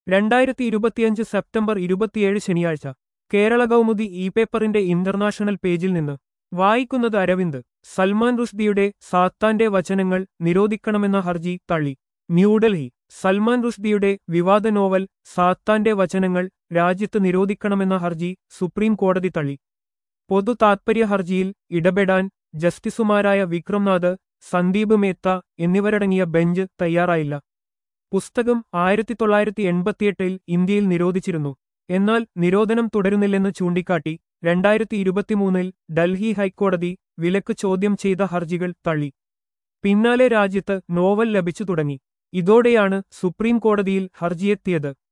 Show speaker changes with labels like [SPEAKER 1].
[SPEAKER 1] രണ്ടായിരത്തി ഇരുപത്തിയഞ്ച് സെപ്റ്റംബർ ഇരുപത്തിയേഴ് ശനിയാഴ്ച കേരള കൗമുദി ഇ പേപ്പറിന്റെ ഇന്റർനാഷണൽ പേജിൽ നിന്ന് വായിക്കുന്നത് അരവിന്ദ് സൽമാൻ റുഷ്ദിയുടെ സാത്താന്റെ വചനങ്ങൾ നിരോധിക്കണമെന്ന ഹർജി തള്ളി ന്യൂഡൽഹി സൽമാൻ റുഷ്ദിയുടെ വിവാദ നോവൽ സാത്താന്റെ വചനങ്ങൾ രാജ്യത്ത് നിരോധിക്കണമെന്ന ഹർജി സുപ്രീം കോടതി തള്ളി പൊതു താത്പര്യ ഹർജിയിൽ ഇടപെടാൻ ജസ്റ്റിസുമാരായ വിക്രംനാഥ് സന്ദീപ് മേത്ത എന്നിവരടങ്ങിയ ബെഞ്ച് തയ്യാറായില്ല പുസ്തകം ആയിരത്തി തൊള്ളായിരത്തി എൺപത്തിയെട്ടിൽ ഇന്ത്യയിൽ നിരോധിച്ചിരുന്നു എന്നാൽ നിരോധനം തുടരുന്നില്ലെന്ന് ചൂണ്ടിക്കാട്ടി രണ്ടായിരത്തി ഇരുപത്തിമൂന്നിൽ ഡൽഹി ഹൈക്കോടതി വിലക്ക് ചോദ്യം ചെയ്ത ഹർജികൾ തള്ളി പിന്നാലെ രാജ്യത്ത് നോവൽ ലഭിച്ചു തുടങ്ങി ഇതോടെയാണ് സുപ്രീം കോടതിയിൽ ഹർജിയെത്തിയത്